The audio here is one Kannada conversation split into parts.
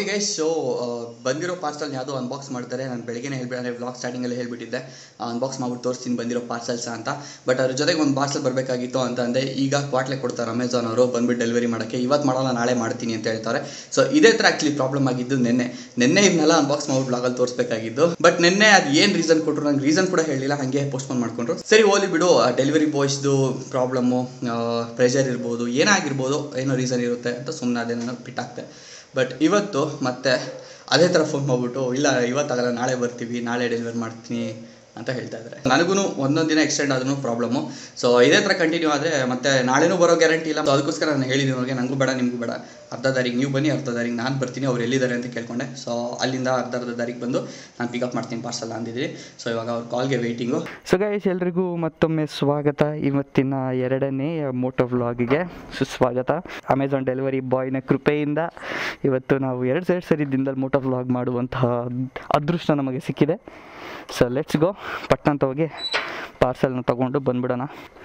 ಓಕೆ ಗೈಸ್ ಸೊ ಬಂದಿರೋ ಪಾರ್ಸಲ್ ಯಾವುದೋ ಅನ್ಬಾಕ್ಸ್ ಮಾಡ್ತಾರೆ ನಾನು ಬೆಳಗ್ಗೆನೇ ಹೇಳ್ಬಿಟ್ಟು ಅಂದರೆ ವ್ಲಾಗ್ ಸ್ಟಾರ್ಟಿಂಗಲ್ಲಿ ಹೇಳ್ಬಿಟ್ಟಿದ್ದೆ ಅನ್ಬಾಕ್ಸ್ ಮಾಡ್ಬಿಟ್ಟು ತೋರಿಸ್ತೀನಿ ಬಂದಿರೋ ಪಾರ್ಸಲ್ಸ್ ಅಂತ ಬಟ್ ಅದ್ರ ಜೊತೆಗೆ ಒಂದು ಪಾರ್ಸಲ್ ಬರಬೇಕಾಗಿತ್ತು ಅಂತ ಅಂದೆ ಈಗ ಕ್ವಾಟ್ಲೆ ಕೊಡ್ತಾರೆ ಅಮೆಝಾನ್ ಅವರು ಬಂದ್ಬಿಟ್ಟು ಡೆಲಿವರಿ ಮಾಡೋಕ್ಕೆ ಇವತ್ತು ಮಾಡೋಲ್ಲ ನಾಳೆ ಮಾಡ್ತೀನಿ ಅಂತ ಹೇಳ್ತಾರೆ ಸೊ ಇದೇ ಥರ ಆ್ಯಕ್ಚುಲಿ ಪ್ರಾಬ್ಲಮ್ ಆಗಿದ್ದು ನಿನ್ನೆ ನಿನ್ನೆ ಇದನ್ನೆಲ್ಲ ಅನ್ಬಾಕ್ಸ್ ಮಾಡ್ಬಿಟ್ಟು ಬ್ಲಾಗಲ್ಲಿ ತೋರಿಸ್ಬೇಕಾಗಿದ್ದು ಬಟ್ ನಿನ್ನೆ ಅದು ಏನು ರೀಸನ್ ಕೊಟ್ಟರು ನಂಗೆ ರೀಸನ್ ಕೂಡ ಹೇಳಿಲ್ಲ ಹಾಗೆ ಪೋಸ್ಟ್ಪೋನ್ ಮಾಡ್ಕೊಂಡ್ರು ಸರಿ ಹೋಲಿ ಬಿಡು ಡೆಲಿವರಿ ಬಾಯ್ಸ್ದು ಪ್ರಾಬ್ಲಮ್ಮು ಪ್ರೆಷರ್ ಇರ್ಬೋದು ಏನಾಗಿರ್ಬೋದು ಏನೋ ರೀಸನ್ ಇರುತ್ತೆ ಅಂತ ಸುಮ್ಮನೆ ಅದೇ ನಾನು ಬಿಟ್ಟಾಕ್ತೆ ಬಟ್ ಇವತ್ತು ಮತ್ತೆ ಅದೇ ಥರ ಫೋನ್ ಮಾಡ್ಬಿಟ್ಟು ಇಲ್ಲ ಇವತ್ತಾಗಲ್ಲ ನಾಳೆ ಬರ್ತೀವಿ ನಾಳೆ ಡೆಲಿವರ್ ಮಾಡ್ತೀನಿ ಅಂತ ಹೇಳ್ತಾ ಇದ್ದಾರೆ ನನಗೂ ಒಂದೊಂದು ದಿನ ಎಕ್ಸ್ಟೆಂಡ್ ಆದ್ರೂ ಪ್ರಾಬ್ಲಮ್ಮು ಸೊ ಇದೇ ಥರ ಕಂಟಿನ್ಯೂ ಆದರೆ ಮತ್ತೆ ನಾಳೆನೂ ಬರೋ ಗ್ಯಾರಂಟಿ ಇಲ್ಲ ಸೊ ಅದಕ್ಕೋಸ್ಕರ ನಾನು ಹೇಳಿದ್ದೀನಿ ಅವ್ರಿಗೆ ನನಗೂ ಬೇಡ ನಿಮಗೂ ಬೇಡ ಅರ್ಧ ದಾರಿಗೆ ನೀವು ಬನ್ನಿ ಅರ್ಧ ದಾರಿಗೆ ನಾನು ಬರ್ತೀನಿ ಅವ್ರು ಎಲ್ಲಿದ್ದಾರೆ ಅಂತ ಕೇಳ್ಕೊಂಡೆ ಸೊ ಅಲ್ಲಿಂದ ಅರ್ಧ ಅರ್ಧ ದಾರಿಗೆ ಬಂದು ನಾನು ಪಿಕಪ್ ಮಾಡ್ತೀನಿ ಪಾರ್ಸಲ್ ಅಂದಿದ್ದೀನಿ ಸೊ ಇವಾಗ ಅವ್ರ ಕಾಲ್ಗೆ ವೆಯ್ಟಿಂಗು ಸೊ ಗೈಸ್ ಎಲ್ರಿಗೂ ಮತ್ತೊಮ್ಮೆ ಸ್ವಾಗತ ಇವತ್ತಿನ ಎರಡನೇ ಮೋಟೋ ವ್ಲಾಗಿಗೆ ಸುಸ್ವಾಗತ ಅಮೆಝಾನ್ ಡೆಲಿವರಿ ಬಾಯ್ನ ಕೃಪೆಯಿಂದ ಇವತ್ತು ನಾವು ಎರಡು ಎರಡು ಸರಿ ದಿನದಲ್ಲಿ ಮೋಟೋ ವ್ಲಾಗ್ ಮಾಡುವಂತಹ ಅದೃಷ್ಟ ನಮಗೆ ಸಿಕ್ಕಿದೆ ಸೊ ಲೆಟ್ಸ್ ಗೋ ಪಟ್ನ ಅಂತ ಹೋಗಿ ಪಾರ್ಸಲ್ನ ತಗೊಂಡು ಬಂದ್ಬಿಡೋಣ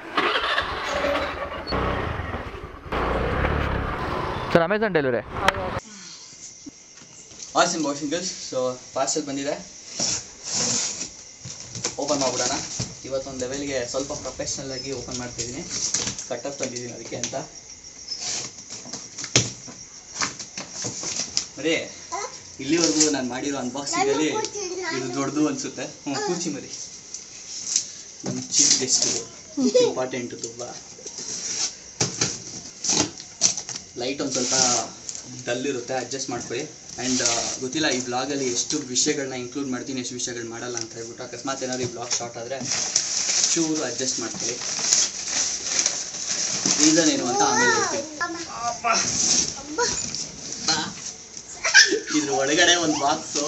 ಸರ್ ಅಮೆಝಾನ್ ಡೆಲಿವರಿ ಆಸಿನ್ ಬಾಯ್ಸ್ ಗರ್ಲ್ಸ್ ಸೊ ಪಾರ್ಸಲ್ ಬಂದಿದೆ ಓಪನ್ ಮಾಡ್ಬಿಡೋಣ ಇವತ್ತೊಂದು ಲೆವೆಲ್ಗೆ ಸ್ವಲ್ಪ ಪ್ರೊಫೆಷ್ನಲ್ ಆಗಿ ಓಪನ್ ಮಾಡ್ತಿದ್ದೀನಿ ಕಟ್ಟಪ್ ತಂದಿದ್ದೀನಿ ಅದಕ್ಕೆ ಅಂತ ಮರಿ ಇಲ್ಲಿವರೆಗೂ ನಾನು ಮಾಡಿರೋ ಅನ್ಬಾಕ್ಸಿಂಗಲ್ಲಿ ಇದು ದೊಡ್ಡದು ಅನಿಸುತ್ತೆ ಹ್ಞೂ ಕೂಚಿ ಮರಿ ನಮ್ಮ ಚೀಫ್ ಗೆಸ್ಟ್ ಇದು ಇಂಪಾರ್ಟೆಂಟ್ ತುಂಬ ಲೈಟ್ ಒಂದು ಸ್ವಲ್ಪ ಡಲ್ ಇರುತ್ತೆ ಅಡ್ಜಸ್ಟ್ ಮಾಡ್ಕೊಳ್ಳಿ ಆ್ಯಂಡ್ ಗೊತ್ತಿಲ್ಲ ಈ ಬ್ಲಾಗಲ್ಲಿ ಎಷ್ಟು ವಿಷಯಗಳನ್ನ ಇನ್ಕ್ಲೂಡ್ ಮಾಡ್ತೀನಿ ಎಷ್ಟು ವಿಷಯಗಳು ಮಾಡಲ್ಲ ಅಂತ ಹೇಳ್ಬಿಟ್ಟು ಅಕಸ್ಮಾತ್ ಏನಾದ್ರು ಈ ಬ್ಲಾಗ್ ಶಾರ್ಟ್ ಆದರೆ ಚೂರು ಅಡ್ಜಸ್ಟ್ ಮಾಡ್ಕೊಳ್ಳಿ ರೀಸನ್ ಏನು ಅಂತ ಆಮೇಲೆ ಹೇಳ್ತೀನಿ ಬಾ. ಇದ್ರ ಒಳಗಡೆ ಒಂದು ಬಾಕ್ಸು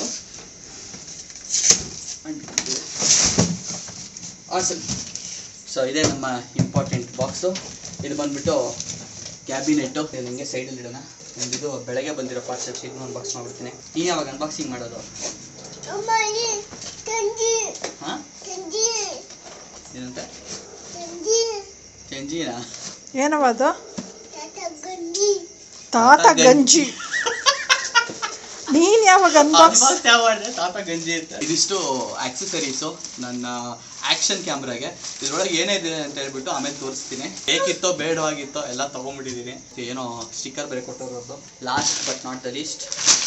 ಸರ್ ಸೊ ಇದೇ ನಮ್ಮ ಇಂಪಾರ್ಟೆಂಟ್ ಬಾಕ್ಸು ಇದು ಬಂದ್ಬಿಟ್ಟು ಕ್ಯಾಬಿನೆಟ್ಟು ನಿಮಗೆ ಸೈಡಲ್ಲಿ ಇಡೋಣ ಇದು ಬೆಳಗ್ಗೆ ಬಂದಿರೋ ಪಾರ್ಸಲ್ಸ್ ಇದನ್ನು ಅನ್ಬಾಕ್ಸ್ ಮಾಡ್ಬಿಡ್ತೀನಿ ನೀನು ಯಾವಾಗ ಅನ್ಬಾಕ್ಸಿಂಗ್ ಮಾಡೋದು ಹಾಂ ಏನಂತ ಕೆಂಜಿನಾ ಏನವದು ತಾತ ಗಂಜಿ ನೀನ್ ಯಾವಾಗ ಅನ್ಬಾಕ್ಸ್ Unbox ಯಾವ ಮಾಡಿದೆ ತಾತ ಗಂಜಿ ಅಂತ ಇದಿಷ್ಟು ಆಕ್ಸೆಸರೀಸು ನನ್ನ ಆಕ್ಷನ್ ಕ್ಯಾಮ್ರಾಗೆ ಇದ್ರೊಳಗೆ ಏನಿದೆ ಅಂತ ಹೇಳ್ಬಿಟ್ಟು ಆಮೇಲೆ ತೋರಿಸ್ತೀನಿ ಬೇಕಿತ್ತೋ ಬೇಡವಾಗಿತ್ತೋ ಎಲ್ಲ ತಗೊಂಡ್ಬಿಟ್ಟಿದ್ದೀನಿ ಏನೋ ಸ್ಟಿಕ್ಕರ್ ಬೇರೆ ಕೊಟ್ಟೋರದ್ದು last but not the least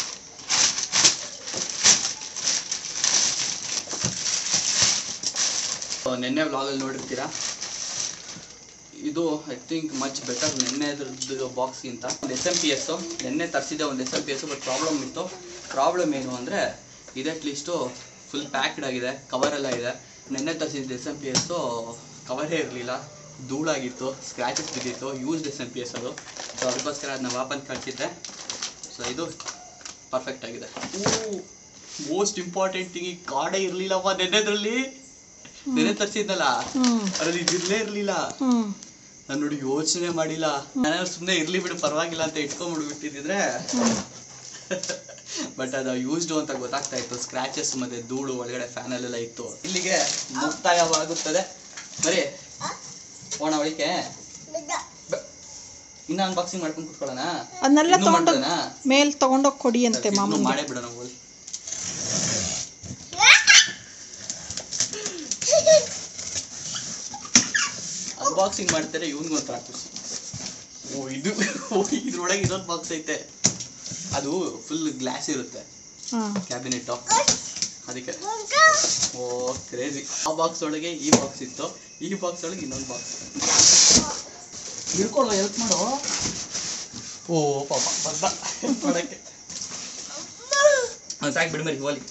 ನಿನ್ನೆ ವ್ಲಾಗಲ್ಲಿ ನೋಡಿರ್ತೀರಾ ಇದು ಐ ಥಿಂಕ್ ಮಚ್ ಬೆಟರ್ ನಿನ್ನೆದ್ರದ್ದು ಬಾಕ್ಸ್ಗಿಂತ ಒಂದು ಎಸ್ ಎಮ್ ಪಿ ಎಸ್ಸು ನಿನ್ನೆ ತರಿಸಿದೆ ಒಂದು S M P S but problem ಇತ್ತು ಪ್ರಾಬ್ಲಮ್ ಏನು ಅಂದರೆ ಇದು ಅಟ್ಲೀಸ್ಟು ಫುಲ್ ಪ್ಯಾಕ್ಡ್ ಆಗಿದೆ ಕವರ್ ಎಲ್ಲ ಇದೆ ನಿನ್ನೆ ತರಿಸಿದ್ದು ಎಸ್ ಎಮ್ ಪಿ ಎಸ್ಸು ಕವರೇ ಇರಲಿಲ್ಲ ಧೂಳಾಗಿತ್ತು ಸ್ಕ್ರ್ಯಾಚಸ್ ಬಿದ್ದಿತ್ತು used S M P S ಅದು ಸೊ ಅದಕ್ಕೋಸ್ಕರ ಅದನ್ನ ವಾಪಸ್ ಕಳಿಸಿದ್ದೆ ಸೊ ಇದು ಪರ್ಫೆಕ್ಟ್ ಆಗಿದೆ ಮೋಸ್ಟ್ ಇಂಪಾರ್ಟೆಂಟ್ ಥಿಂಗ್ ಈ ಕಾರ್ಡೇ ಇರಲಿಲ್ಲಪ್ಪ ನೆನ್ನೆದ್ರಲ್ಲಿ ನೆನ್ನೆ ತರಿಸಿದ್ನಲ್ಲ ಹ್ಮ್ ಅದ್ರಲ್ಲಿ ಇದಿರಲೇ ಇರಲಿಲ್ಲ ಹ್ಮ್ ನಾನು ನೋಡಿ ಯೋಚನೆ ಮಾಡಿಲ್ಲ ನಾನು ಸುಮ್ಮನೆ ಇರ್ಲಿ ಬಿಡು ಪರವಾಗಿಲ್ಲ ಅಂತ ಇಟ್ಕೊಂಡ್ಬಿಡ್ಬಿಟ್ಟಿದ್ರೆ ಬಟ್ ಅದು ಯೂಸ್ಡ್ ಅಂತ ಗೊತ್ತಾಗ್ತಾ ಇತ್ತು ಸ್ಕ್ರಾಚಸ್ ಮತ್ತೆ ಧೂಳು ಒಳಗಡೆ ಫ್ಯಾನ್ ಅಲ್ಲೆಲ್ಲ ಇತ್ತು ಇಲ್ಲಿಗೆ ಮುಕ್ತಾಯವಾಗುತ್ತದೆ ಬರೀ ಓಣ ಅವಳಿಕೆ ಇನ್ನ ಅನ್ಬಾಕ್ಸಿಂಗ್ ಮಾಡ್ಕೊಂಡು ಕುತ್ಕೊಳ್ಳೋಣ ಅದನ್ನೆಲ್ಲ ಇನ್ನೂ ತಗೊಂಡು ಮಾಡ್ಕೊಳ್ಳೋಣ? ಮೇಲ್ ತಗೊಂಡೋಗಿ ಕೊಡಿ ಅಂತೆ ಇನ್ನೂ ಮಾಮೂಲಿ ಮಾಡೇ ಬಿಡೋಣ ಹೋಗಿ ಅನ್ಬಾಕ್ಸಿಂಗ್ ಮಾಡ್ತಾರೆ ಇವನ್ಗೊಂಥರ ಖುಷಿ ಓ ಇದು ಓ ಇದ್ರೊಳಗೆ ಇನ್ನೊಂದು ಬಾಕ್ಸ್ ಐತೆ ಅದು ಫುಲ್ ಗ್ಲಾಸ್ ಇರುತ್ತೆ ಹಾ ಕ್ಯಾಬಿನೆಟ್ ಅದಕ್ಕೆ ಓ ಕ್ರೇಜಿ ಆ ಬಾಕ್ಸ್ ಒಳಗೆ ಈ ಬಾಕ್ಸ್ ಇತ್ತು ಈ ಬಾಕ್ಸ್ ಒಳಗೆ ಇನ್ನೊಂದು ಬಾಕ್ಸ್ ಹಿಡ್ಕೊಳ್ಳೋ ಹೆಲ್ಪ್ ಮಾಡೋ ಓ ಪಾಪ ಬಂದ ಹೆಲ್ಪ್ ಮಾಡಕ್ಕೆ ಹಾಂ ಸಾಕು ಬಿಡು ಮರಿ ಹೋಲಿ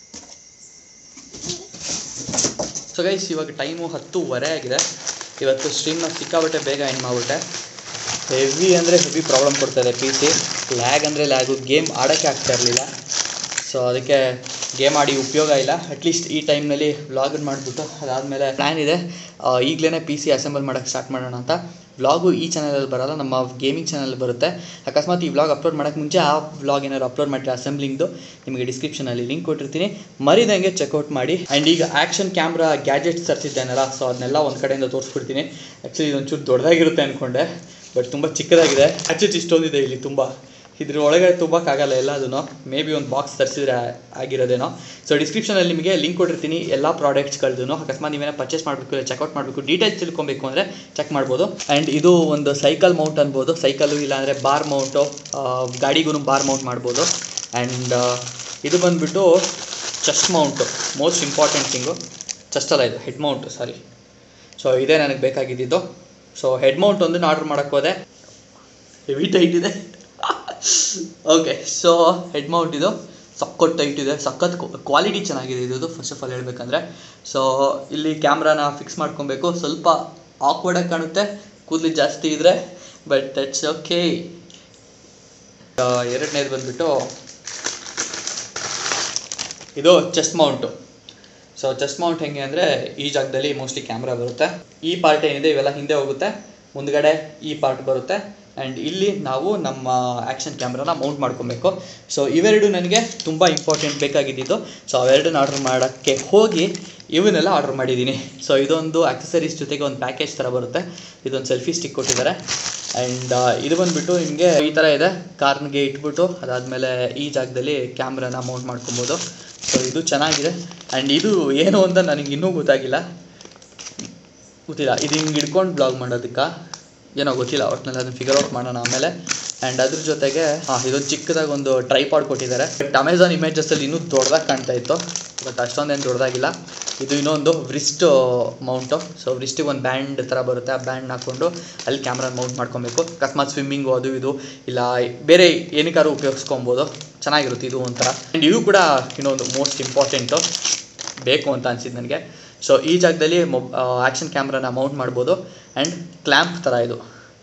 ಸೊ ಗೈಸ್ ಇವಾಗ ಟೈಮು ಹತ್ತುವರೆ ಆಗಿದೆ ಇವತ್ತು ಸ್ಟ್ರೀಮ್ನ ಸಿಕ್ಕಾಬಟ್ಟೆ ಬೇಗ ಎಂಡ್ ಮಾಡಿಬಿಟ್ಟೆ ಹೆವಿ ಅಂದರೆ ಹೆವಿ ಪ್ರಾಬ್ಲಮ್ ಕೊಡ್ತಾಯಿದೆ ಪಿ ಸಿ ಲ್ಯಾಗ್ ಅಂದರೆ ಲ್ಯಾಗು ಗೇಮ್ ಆಡೋಕ್ಕೆ ಆಗ್ತಾ ಇರಲಿಲ್ಲ ಸೊ ಅದಕ್ಕೆ ಗೇಮ್ ಆಡಿ ಉಪಯೋಗ ಇಲ್ಲ ಅಟ್ಲೀಸ್ಟ್ ಈ ಟೈಮ್ನಲ್ಲಿ ವ್ಲಾಗನ್ ಮಾಡಿಬಿಟ್ಟು ಅದಾದಮೇಲೆ ಪ್ಲ್ಯಾನ್ ಇದೆ ಈಗಲೇ ಪಿ ಸಿ ಅಸೆಂಬಲ್ ಮಾಡೋಕ್ಕೆ ಸ್ಟಾರ್ಟ್ ಮಾಡೋಣ ಅಂತ ವ್ಲಾಗು ಈ ಚಾನಲಲ್ಲಿ ಬರಲ್ಲ ನಮ್ಮ ಗೇಮಿಂಗ್ ಚಾನಲ್ ಬರುತ್ತೆ ಅಕಸ್ಮಾತ್ ಈ ವ್ಲಾಗ್ ಅಪ್ಲೋಡ್ ಮಾಡೋಕ್ಕೆ ಮುಂಚೆ ಆ ವ್ಲಾಗ್ ಏನಾದ್ರು ಅಪ್ಲೋಡ್ ಮಾಡಿದ್ರೆ ಅಸೆಂಬ್ಲಿಂಗ್ದು ನಿಮಗೆ ಡಿಸ್ಕ್ರಿಪ್ಷನಲ್ಲಿ ಲಿಂಕ್ ಕೊಟ್ಟಿರ್ತೀನಿ ಮರಿದಂಗೆ ಚೆಕ್ಔಟ್ ಮಾಡಿ ಆ್ಯಂಡ್ ಈಗ ಆ್ಯಕ್ಷನ್ ಕ್ಯಾಮ್ರಾ ಗ್ಯಾಜೆಟ್ಸ್ ತರಿಸಿದ್ದೇನಲ್ಲ ಸೊ ಅದನ್ನೆಲ್ಲ ಒಂದು ಕಡೆಯಿಂದ ತೋರಿಸ್ಬಿಡ್ತೀನಿ ಆ್ಯಕ್ಚುಲಿ ಇದೊಂಚೂರು ದೊಡ್ಡದಾಗಿರುತ್ತೆ ಅಂದ್ಕೊಂಡೆ ಬಟ್ ತುಂಬ ಚಿಕ್ಕದಾಗಿದೆ ಗ್ಯಾಜೆಟ್ ಇಷ್ಟೊಂದಿದೆ ಇಲ್ಲಿ ತುಂಬ ಇದ್ರ ಒಳಗಡೆ ತುಂಬಕ್ಕಾಗಲ್ಲ ಎಲ್ಲದೂ ಮೇ ಬಿ ಒಂದು ಬಾಕ್ಸ್ ತರಿಸಿದ್ರೆ ಆಗಿರೋದೇನೋ ಸೊ ಡಿಸ್ಕ್ರಿಪ್ಷನಲ್ಲಿ ನಿಮಗೆ ಲಿಂಕ್ ಕೊಟ್ಟಿರ್ತೀನಿ ಎಲ್ಲ ಪ್ರಾಡಕ್ಟ್ಸ್ಗಳದ್ದು ಅಕಸ್ಮಾತ್ ನೀವೇನೋ ಪರ್ಚೇಸ್ ಮಾಡಬೇಕು ಇಲ್ಲ ಚೆಕ್ಔಟ್ ಮಾಡಬೇಕು ಡೀಟೇಲ್ಸ್ ತಿಳ್ಕೊಬೇಕು ಅಂದರೆ ಚೆಕ್ ಮಾಡ್ಬೋದು ಆ್ಯಂಡ್ ಇದು ಒಂದು ಸೈಕಲ್ ಮೌಂಟ್ ಅನ್ಬೋದು ಸೈಕಲು ಇಲ್ಲಾಂದರೆ ಬಾರ್ ಮೌಂಟು ಗಾಡಿಗೂ ಬಾರ್ ಮೌಂಟ್ ಮಾಡ್ಬೋದು ಆ್ಯಂಡ್ ಇದು ಬಂದುಬಿಟ್ಟು chest mount most important thing chest ಅಲ್ಲ ಇದು ಹೆಡ್ ಮೌಂಟು ಸಾರಿ ಸೊ ಇದೇ ನನಗೆ ಬೇಕಾಗಿದ್ದಿದ್ದು ಸೊ ಹೆಡ್ ಮೌಂಟ್ ಒಂದನ್ನು ಆರ್ಡರ್ ಮಾಡೋಕ್ಕೆ ಹೋದೆ ಹೆವಿ ಟೈಟ್ ಇದೆ ಓಕೆ ಸೊ ಹೆಡ್ ಮೌಂಟ್ ಇದು ಸಖತ್ ಟೈಟ್ ಇದೆ ಸಖತ್ ಕ್ವಾಲಿಟಿ ಚೆನ್ನಾಗಿದೆ ಇದು ಫಸ್ಟ್ ಆಫ್ ಆಲ್ ಹೇಳ್ಬೇಕಂದ್ರೆ ಸೊ ಇಲ್ಲಿ ಕ್ಯಾಮ್ರಾನ ಫಿಕ್ಸ್ ಮಾಡ್ಕೊಬೇಕು ಸ್ವಲ್ಪ ಆಕ್ವರ್ಡಾಗಿ ಕಾಣುತ್ತೆ ಕೂದಲು ಜಾಸ್ತಿ ಇದ್ರೆ ಬಟ್ ದಟ್ಸ್ ಓಕೆ ಎರಡನೇದು ಬಂದ್ಬಿಟ್ಟು ಇದು chest mount so chest mount ಹೆಂಗೆ ಅಂದರೆ ಈ ಜಾಗದಲ್ಲಿ ಮೋಸ್ಟ್ಲಿ ಕ್ಯಾಮ್ರಾ ಬರುತ್ತೆ ಈ ಪಾರ್ಟ್ ಏನಿದೆ ಇವೆಲ್ಲ ಹಿಂದೆ ಹೋಗುತ್ತೆ ಮುಂದ್ಗಡೆ ಈ ಪಾರ್ಟ್ ಬರುತ್ತೆ ಆ್ಯಂಡ್ ಇಲ್ಲಿ ನಾವು ನಮ್ಮ ಆ್ಯಕ್ಷನ್ ಕ್ಯಾಮ್ರಾನ ಮೌಂಟ್ ಮಾಡ್ಕೊಬೇಕು ಸೊ ಇವೆರಡು ನನಗೆ ತುಂಬ ಇಂಪಾರ್ಟೆಂಟ್ ಬೇಕಾಗಿದ್ದಿದ್ದು ಸೊ ಅವೆರಡನ್ನ ಆರ್ಡರ್ ಮಾಡೋಕ್ಕೆ ಹೋಗಿ ಇವನ್ನೆಲ್ಲ ಆರ್ಡರ್ ಮಾಡಿದ್ದೀನಿ ಸೊ ಇದೊಂದು ಆಕ್ಸಸರೀಸ್ ಜೊತೆಗೆ ಒಂದು ಪ್ಯಾಕೇಜ್ ಥರ ಬರುತ್ತೆ ಇದೊಂದು ಸೆಲ್ಫಿ ಸ್ಟಿಕ್ ಕೊಟ್ಟಿದ್ದಾರೆ ಆ್ಯಂಡ್ ಇದು ಬಂದುಬಿಟ್ಟು ನಿಮಗೆ ಈ ಥರ ಇದೆ ಕಾರ್ನ್ಗೆ ಇಟ್ಬಿಟ್ಟು ಅದಾದಮೇಲೆ ಈ ಜಾಗದಲ್ಲಿ ಕ್ಯಾಮ್ರಾನ ಮೌಂಟ್ ಮಾಡ್ಕೊಬೋದು ಸೊ ಇದು ಚೆನ್ನಾಗಿದೆ ಆ್ಯಂಡ್ ಇದು ಏನು ಅಂತ ನನಗೆ ಇನ್ನೂ ಗೊತ್ತಾಗಿಲ್ಲ ಗೊತ್ತಿಲ್ಲ ಇದು ಹಿಂಗೆ ಹಿಡ್ಕೊಂಡು ಬ್ಲಾಗ್ ಮಾಡೋದಕ್ಕೆ ಏನೋ ಗೊತ್ತಿಲ್ಲ ಒಟ್ಟಿನಲ್ಲಿ ಅದನ್ನ ಫಿಗರ್ ಔಟ್ ಮಾಡೋಣ ಆಮೇಲೆ ಆ್ಯಂಡ್ ಅದ್ರ ಜೊತೆಗೆ ಹಾಂ ಇದೊಂದು ಚಿಕ್ಕದಾಗಿ ಒಂದು ಟ್ರೈಪಾಡ್ ಕೊಟ್ಟಿದ್ದಾರೆ ಬಟ್ ಅಮೆಝಾನ್ ಇಮೇಜಸಲ್ಲಿ ಇನ್ನೂ ದೊಡ್ಡದಾಗಿ ಕಾಣ್ತಾ ಇತ್ತು ಬಟ್ ಅಷ್ಟೊಂದೇನು ದೊಡ್ಡದಾಗಿಲ್ಲ ಇದು ಇನ್ನೊಂದು ವ್ರಿಸ್ಟ್ ಮೌಂಟು ಸೊ ವ್ರಿಸ್ಟಿಗೆ ಒಂದು ಬ್ಯಾಂಡ್ ಥರ ಬರುತ್ತೆ ಆ ಬ್ಯಾಂಡ್ ಹಾಕ್ಕೊಂಡು ಅಲ್ಲಿ ಕ್ಯಾಮ್ರಾ ಮೌಂಟ್ ಮಾಡ್ಕೊಬೇಕು ಅಕಸ್ಮಾತ್ ಸ್ವಿಮ್ಮಿಂಗು ಅದು ಇದು ಇಲ್ಲ ಬೇರೆ ಏನಕ್ಕಾದ್ರೂ ಉಪಯೋಗಿಸ್ಕೊಬೋದು ಚೆನ್ನಾಗಿರುತ್ತೆ ಇದು ಒಂಥರ ಆ್ಯಂಡ್ ಇದು ಕೂಡ ಇನ್ನೊಂದು ಮೋಸ್ಟ್ ಇಂಪಾರ್ಟೆಂಟು ಬೇಕು ಅಂತ ಅನಿಸಿದ್ದು ನನಗೆ ಸೊ ಈ ಜಾಗದಲ್ಲಿ ಮೊಬ್ ಆ್ಯಕ್ಷನ್ ಕ್ಯಾಮ್ರಾನ ಮೌಂಟ್ ಮಾಡ್ಬೋದು ಆ್ಯಂಡ್ ಕ್ಲ್ಯಾಂಪ್ ಥರ ಇದು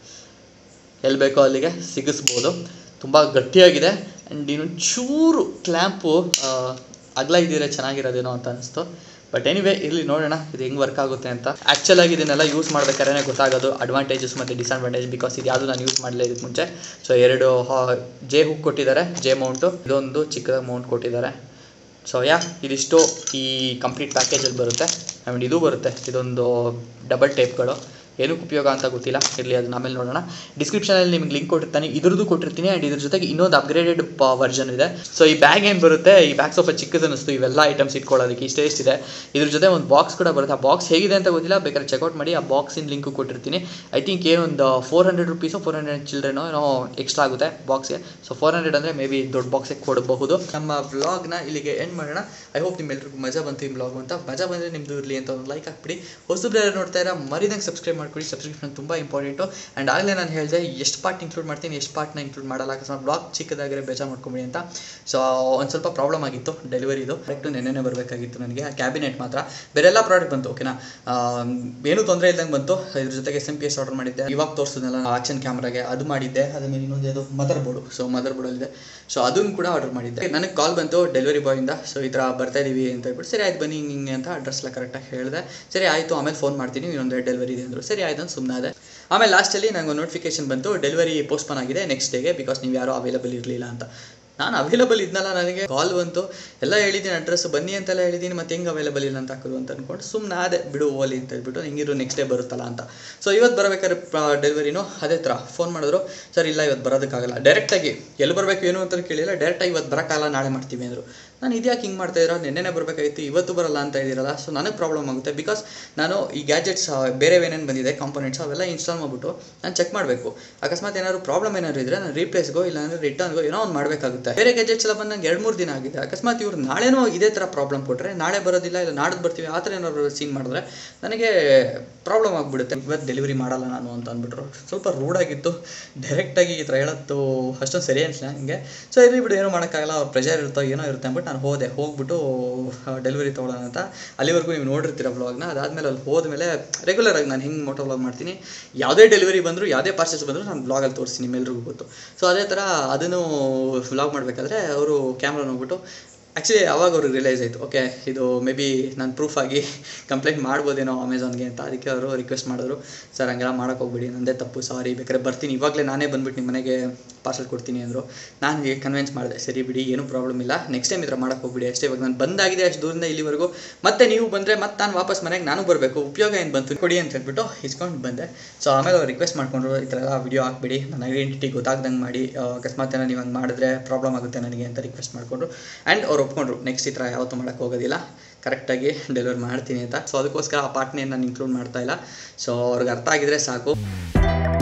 ಎಲ್ಲಿ ಬೇಕೋ ಅಲ್ಲಿಗೆ ಸಿಗಿಸ್ಬೋದು ತುಂಬ ಗಟ್ಟಿಯಾಗಿದೆ ಆ್ಯಂಡ್ ಇನ್ನೊಂದು ಚೂರು ಕ್ಲ್ಯಾಂಪು ಅಗಲ ಇದ್ದಿದ್ರೆ ಚೆನ್ನಾಗಿರೋದೇನೋ ಅಂತ ಅನಿಸ್ತು ಬಟ್ ಎನಿವೇ ಇರಲಿ ನೋಡೋಣ ಇದು ಹೆಂಗೆ ವರ್ಕ್ ಆಗುತ್ತೆ ಅಂತ ಆ್ಯಕ್ಚುಲ್ ಆಗಿ ಇದನ್ನೆಲ್ಲ ಯೂಸ್ ಮಾಡ್ಬೇಕಾದ್ರೆ ಗೊತ್ತಾಗೋದು ಅಡ್ವಾಂಟೇಜಸ್ ಮತ್ತು ಡಿಸಡ್ವಾಂಟೇಜ್ ಬಿಕಾಸ್ ಇದು ಯಾವುದು ನಾನು ಯೂಸ್ ಮಾಡಲೇ ಇದಕ್ಕೆ ಮುಂಚೆ ಸೊ ಎರಡು ಜೆ ಹುಕ್ ಕೊಟ್ಟಿದ್ದಾರೆ ಜೆ ಮೌಂಟು ಇದೊಂದು ಚಿಕ್ಕದಾಗಿ ಮೌಂಟ್ ಕೊಟ್ಟಿದ್ದಾರೆ ಸೊ ಯಾ ಇದಿಷ್ಟು ಈ ಕಂಪ್ಲೀಟ್ ಪ್ಯಾಕೇಜಲ್ಲಿ ಬರುತ್ತೆ ಆ್ಯಂಡ್ ಇದು ಬರುತ್ತೆ ಇದೊಂದು ಡಬಲ್ ಟೇಪ್ಗಳು ಏನಕ್ಕೆ ಉಪಯೋಗ ಅಂತ ಗೊತ್ತಿಲ್ಲ ಇರಲಿ ಅದನ್ನ ಆಮೇಲೆ ನೋಡೋಣ ಡಿಸ್ಕ್ರಿಪ್ಷನಲ್ಲಿ ನಿಮ್ಗೆ ಲಿಂಕ್ ಕೊಟ್ಟಿರ್ತಾನೆ ಇದ್ರದ್ದು ಕೊಟ್ಟಿರ್ತೀನಿ ಆ್ಯಂಡ್ ಇದ್ರ ಜೊತೆಗೆ ಇನ್ನೊಂದು ಅಪ್ಗ್ರೇಡೆಡ್ ವರ್ಷನ್ ಇದೆ ಸೊ ಈ ಬ್ಯಾಗ್ ಏನು ಬರುತ್ತೆ ಈ ಬ್ಯಾಗ್ ಸ್ವಲ್ಪ ಚಿಕ್ಕದು ಅನ್ನಿಸ್ತು ಇವೆಲ್ಲ ಐಟಮ್ಸ್ ಇಟ್ಕೊಳ್ಳೋದಕ್ಕೆ ಇಷ್ಟೇ ಇಷ್ಟಿದೆ ಇದ್ರ ಜೊತೆ ಒಂದು ಬಾಕ್ಸ್ ಕೂಡ ಬರುತ್ತೆ ಆ ಬಾಕ್ಸ್ ಹೇಗಿದೆ ಅಂತ ಗೊತ್ತಿಲ್ಲ ಬೇಕಾದ್ರೆ ಚೆಕ್ಔಟ್ ಮಾಡಿ ಆ ಬಾಕ್ಸಿನ ಲಿಂಕು ಕೊಟ್ಟಿರ್ತೀನಿ ಐ ಥಿಂಕ್ ಏನೊಂದು four hundred rupees four hundred ಚಿಲ್ಡ್ರನೋ ಏನೋ ಎಕ್ಸ್ಟ್ರಾ ಆಗುತ್ತೆ ಬಾಕ್ಸ್ಗೆ ಸೊ ಫೋರ್ ಹಂಡ್ರೆಡ್ ಅಂದರೆ ಮೇ ಬಿ ದೊಡ್ಡ ಬಾಕ್ಸಿಗೆ ಕೊಡಬಹುದು ನಮ್ಮ ವ್ಲಾಗ್ನ ಇಲ್ಲಿಗೆ ಎಂಡ್ ಮಾಡೋಣ ಐ ಹೋಪ್ ನಿಮ್ಮೆಲ್ರಿಗೂ ಮಜಾ ಬಂತು ಈ ವ್ಲಾಗ್ ಅಂತ ಮಜಾ ಬಂದರೆ ನಿಮ್ಮದು ಇರಲಿ ಅಂತ ಒಂದು ಲೈಕ್ ಹಾಕ್ಬಿಡಿ ಹೊಸಬ್ರು ಯಾರು ನೋಡ್ತಾ ಇರೋ ಮರಿದಂಗೆ ಸಬ್ಸ್ಕ್ರೈಬ್ ಮಾಡ್ಕೊಳ್ಳಿ ಸಬ್ಸ್ಕ್ರಿಪ್ಷನ್ ತುಂಬ ಇಂಪಾರ್ಟೆಂಟು ಆ್ಯಂಡ್ ಆಗಲೇ ನಾನು ಹೇಳಿದೆ ಎಷ್ಟು ಪಾರ್ಟ್ ಇನ್ಕ್ಲೂಡ್ ಮಾಡ್ತೀನಿ ಎಷ್ಟು ಪಾರ್ಟ್ನ ಇನ್ಕ್ಲೂಡ್ ಮಾಡಲ್ಲ ಅಕಸ್ಮಾತ್ ಬ್ಲಾಗ್ ಚಿಕ್ಕದಾಗಿರೋ ಬೇಜಾರು ಮಾಡ್ಕೊಂಬಿಡಿ ಅಂತ ಸೊ ಒಂದು ಸ್ವಲ್ಪ ಪ್ರಾಬ್ಲಮ್ ಆಗಿತ್ತು ಡೆಲಿವರಿದು ಕರೆಕ್ಟು ನೆನ್ನೆನೇ ಬರಬೇಕಾಗಿತ್ತು ನನಗೆ ಆ ಕ್ಯಾಬಿನೆಟ್ ಮಾತ್ರ ಬೇರೆಲ್ಲ ಪ್ರಾಡಕ್ಟ್ ಬಂತು ಓಕೆನಾ ಏನೂ ತೊಂದರೆ ಇಲ್ದಂಗೆ ಬಂತು ಇದ್ರ ಜೊತೆಗೆ S M P S order ಮಾಡಿದ್ದೆ ಇವಾಗ ತೋರಿಸಿದ್ನಲ್ಲ ಆಕ್ಷನ್ ಕ್ಯಾಮ್ರಾಗೆ ಅದು ಮಾಡಿದ್ದೆ ಅದಾದ್ಮೇಲೆ ಇನ್ನೊಂದು ಯಾವುದು ಮದರ್ ಬೋರ್ಡು ಸೊ ಮದರ್ ಬೋರ್ಡಲ್ಲಿದೆ ಸೊ ಅದನ್ನು ಕೂಡ ಆರ್ಡರ್ ಮಾಡಿದ್ದೆ ನನಗೆ ಕಾಲ್ ಬಂತು ಡೆಲಿವರಿ ಬಾಯಿಂದ ಸೊ ಈ ಥರ ಬರ್ತಾ ಇದೀವಿ ಅಂತ ಹೇಳ್ಬಿಟ್ಟು ಸರಿ ಆಯ್ತು ಬನ್ನಿ ಹಿಂಗೆ ಅಂತ ಅಡ್ರೆಸ್ ಎಲ್ಲ ಕರೆಕ್ಟಾಗಿ ಹೇಳಿದೆ ಸರಿ ಆಯಿತು ಆಮೇಲೆ ಫೋನ್ ಮಾಡ್ತೀನಿ ಇನ್ನೊಂದು ಡೆಲಿವರಿ ಇದೆ ಅಂದರು ಸರಿ ಆಯ್ತು ಅಂತ ಸುಮ್ಮನೆ ಆಮೇಲೆ ಲಾಸ್ಟಲ್ಲಿ ನನಗೆ ಒಂದು ನೋಟಿಫಿಕೇಶನ್ ಬಂತು ಡೆಲಿವರಿ ಪೋಸ್ಟ್ಪೋನ್ ಆಗಿದೆ ನೆಕ್ಸ್ಟ್ ಡೇಗೆ ಬಿಕಾಸ್ ನೀವು ಯಾರೂ ಅವೈಲಬಲ್ ಇರಲಿಲ್ಲ ಅಂತ ನಾನು ಅವೈಲಬಲ್ ಇದ್ನಲ್ಲ ನನಗೆ ಕಾಲ್ ಬಂತು ಎಲ್ಲ ಹೇಳಿದ್ದೀನಿ ಅಡ್ರೆಸ್ ಬನ್ನಿ ಅಂತೆಲ್ಲ ಹೇಳಿದ್ದೀನಿ ಮತ್ತೆ ಹೆಂಗೆ ಅವೈಲಬಲ್ ಇಲ್ಲ ಅಂತ ಹಾಕೋದು ಅಂತ ಅಂದ್ಕೊಂಡು ಸುಮ್ಮನೆ ಅದೇ ಬಿಡು ಓಲಿ ಅಂತ ಹೇಳ್ಬಿಟ್ಟು ಹಿಂಗಿರು ನೆಕ್ಸ್ಟ್ ಡೇ ಬರುತ್ತಲ್ಲ ಅಂತ ಸೊ ಇವತ್ತು ಬರಬೇಕಾದ್ರೆ ಡೆಲಿವರಿನೂ ಅದೇ ಥರ ಫೋನ್ ಮಾಡಿದ್ರು ಸರ್ ಇಲ್ಲ ಇವತ್ತು ಬರೋದಕ್ಕಾಗಲ್ಲ ಡೈರೆಕ್ಟಾಗಿ ಎಲ್ಲಿ ಬರಬೇಕು ಏನು ಅಂತ ಕೇಳಿಲ್ಲ ಡೈರೆಕ್ಟಾಗಿ ಇವತ್ತು ಬರೋಕ್ಕಾಗಲ್ಲ ನಾಳೆ ಮಾಡ್ತೀವಿ ಅಂದರು ನಾನು ಇದ್ಯಾಕೆ ಹಿಂಗೆ ಮಾಡ್ತಾ ಇದ್ದೀರಾ ನೆನ್ನೆನೇ ಬರಬೇಕಾಗಿತ್ತು ಇವತ್ತು ಬರಲ್ಲ ಅಂತ ಇದ್ದೀರಲ್ಲ ಸೊ ನನಗೆ ಪ್ರಾಬ್ಲಮ್ ಆಗುತ್ತೆ ಬಿಕಾಸ್ ನಾನು ಈ ಗ್ಯಾಜೆಟ್ಸ್ ಬೇರೆ ಏನೇನು ಬಂದಿದೆ ಕಾಂಪೊನೆಂಟ್ಸ್ ಅವೆಲ್ಲ ಇನ್ಸ್ಟಾಲ್ ಮಾಡಿಬಿಟ್ಟು ನಾನು ಚೆಕ್ ಮಾಡಬೇಕು ಅಕಸ್ಮಾತ್ ಏನಾದ್ರು ಪ್ರಾಬ್ಲಮ್ ಏನಾದ್ರು ಇದ್ದರೆ ನಾನು ರೀಪ್ಲೇಸ್ಗೋ ಇಲ್ಲ ಅಂದರೆ ರಿಟರ್ನ್ಗೋ ಏನೋ ಒಂದು ಮಾಡಬೇಕಾಗುತ್ತೆ ಬೇರೆ ಗ್ಯಾಜೆಟ್ಸ್ ಎಲ್ಲ ಬಂದು ನಂಗೆ ಎರಡು ಮೂರು ದಿನ ಆಗಿದೆ ಅಕಸ್ಮಾತ್ ಇವ್ರು ನಾಳೆನೂ ಇದೇ ಥರ ಪ್ರಾಬ್ಲಮ್ ಕೊಟ್ಟರೆ ನಾಳೆ ಬರೋದಿಲ್ಲ ಇಲ್ಲ ನಾಡ್ದು ಬರ್ತೀವಿ ಆ ಥರ ಏನಾದ್ರು ಸೀನ್ ಮಾಡಿದ್ರೆ ನನಗೆ ಪ್ರಾಬ್ಲಮ್ ಆಗಿಬಿಡುತ್ತೆ ಇವತ್ತು ಡೆಲಿವರಿ ಮಾಡಲ್ಲ ನಾನು ಅಂತ ಅಂದ್ಬಿಟ್ರು ಸ್ವಲ್ಪ ರೂಢಾಗಿತ್ತು ಡೈರೆಕ್ಟಾಗಿ ಈ ಥರ ಹೇಳತ್ತು ಅಷ್ಟೊಂದು ಸರಿ ಅನಿಸ್ಲಿಲ್ಲ ನನಗೆ ಸೊ ಇರಲಿ ಬಿಡು ಏನೂ ಮಾಡೋಕ್ಕಾಗಲ್ಲ ಅವ್ರ ಪ್ರೆಷರ್ ಇರುತ್ತೋ ಏನೋ ಇರುತ್ತೆ ಅಂದ್ಬಿಟ್ಟು ನಾನು ಹೋದೆ ಹೋಗ್ಬಿಟ್ಟು ಡೆಲಿವರಿ ತೊಗೊಳ್ಳೋಣ ಅಂತ ಅಲ್ಲಿವರೆಗೂ ನೀವು ನೋಡಿರ್ತೀರ ವ್ಲಾಗ್ನ ಅದಾದಮೇಲೆ ಅಲ್ಲಿ ಹೋದ್ಮೇಲೆ ರೆಗ್ಯುಲರ್ ಆಗಿ ನಾನು ಹೆಂಗೆ ಮೋಟೋ ವ್ಲಾಗ್ ಮಾಡ್ತೀನಿ ಯಾವುದೇ ಡೆಲಿವರಿ ಬಂದರೂ ಯಾವುದೇ ಪಾರ್ಸೆಲ್ಸ್ ಬಂದರೂ ನಾನು ವ್ಲಾಗಲ್ಲಿ ತೋರಿಸ್ತೀನಿ ನಿಮ್ಮೆಲ್ರಿಗೂ ಗೊತ್ತು ಸೊ ಅದೇ ಥರ ಅದನ್ನು ವ್ಲಾಗ್ ಮಾಡಬೇಕಾದ್ರೆ ಅವರು ಕ್ಯಾಮ್ರಾ ನೋಡ್ಬಿಟ್ಟು ಆ್ಯಕ್ಚುಲಿ ಅವಾಗ ಅವ್ರಿಗೆ ರಿಯಲೈಸ್ ಆಯಿತು ಓಕೆ ಇದು ಮೇ ಬಿ ನಾನು ಪ್ರೂಫ್ ಆಗಿ ಕಂಪ್ಲೇಂಟ್ ಮಾಡ್ಬೋದೇನೋ ಅಮೆಝಾನ್ಗೆ ಅಂತ ಅದಕ್ಕೆ ಅವರು ರಿಕ್ವೆಸ್ಟ್ ಮಾಡಿದ್ರು ಸರ್ ಹಂಗೆಲ್ಲ ಮಾಡೋಕೆ ಹೋಗ್ಬಿಡಿ ನಂದೇ ತಪ್ಪು ಸಾರಿ ಬೇಕಾದ್ರೆ ಬರ್ತೀನಿ ಇವಾಗಲೇ ನಾನೇ ಬಂದ್ಬಿಟ್ಟು ನಿಮ್ಮ ಮನೆಗೆ ಪಾರ್ಸಲ್ ಕೊಡ್ತೀನಿ ಅಂದರು ನಾನು ಕನ್ವಿನ್ಸ್ ಮಾಡಿದೆ ಸರಿ ಬಿಡಿ ಏನೂ ಪ್ರಾಬ್ಲಮ್ ಇಲ್ಲ ನೆಕ್ಸ್ಟ್ ಟೈಮ್ ಈ ಥರ ಮಾಡೋಕೆ ಹೋಗ್ಬಿಡಿ ಅಷ್ಟೇ ಇವಾಗ ನಾನು ಬಂದಾಗಿದೆ ಅಷ್ಟು ದೂರದಿಂದ ಇಲ್ಲಿವರೆಗೂ ಮತ್ತೆ ನೀವು ಬಂದರೆ ಮತ್ತೆ ನಾನು ವಾಪಸ್ ಮನೆಗೆ ನಾನು ಬರಬೇಕು ಉಪಯೋಗ ಏನು ಬಂತು ಕೊಡಿ ಅಂತ ಹೇಳ್ಬಿಟ್ಟು ಇಸ್ಕೊಂಡು ಬಂದೆ ಸೊ ಆಮೇಲೆ ಅವ್ರು ರಿಕ್ವೆಸ್ಟ್ ಮಾಡ್ಕೊಂಡ್ರು ಈ ಥರ ಎಲ್ಲ ವಿಡಿಯೋ ಹಾಕ್ಬಿಡಿ ನನ್ನ ಐಡೆಂಟಿಟಿ ಗೊತ್ತಾಗ್ದಂಗೆ ಮಾಡಿ ಆ, ಅಕಸ್ಮಾತ್ ಏನೋ ನೀವು ಹಂಗೆ ಮಾಡಿದ್ರೆ ಪ್ರಾಬ್ಲಮ್ ಆಗುತ್ತೆ ನನಗೆ ಅಂತ ರಿಕ್ವೆಸ್ಟ್ ಮಾಡಿಕೊಂಡ್ರು ಆ್ಯಂಡ್ ಅವ್ರು ಒಪ್ಕೊಂಡ್ರು ನೆಕ್ಸ್ಟ್ ಈ ಥರ ಯಾವತ್ತೂ ಮಾಡೋಕ್ಕೆ ಹೋಗೋದಿಲ್ಲ ಕರೆಕ್ಟಾಗಿ ಡೆಲಿವರ್ ಮಾಡ್ತೀನಿ ಅಂತ ಸೊ ಅದಕ್ಕೋಸ್ಕರ ಆ ಪಾರ್ಟ್ನೇ ನಾನು ಇನ್ಕ್ಲೂಡ್ ಮಾಡ್ತಾ ಇಲ್ಲ ಸೊ ಅವ್ರಿಗೆ ಅರ್ಥ ಆಗಿದ್ರೆ ಸಾಕು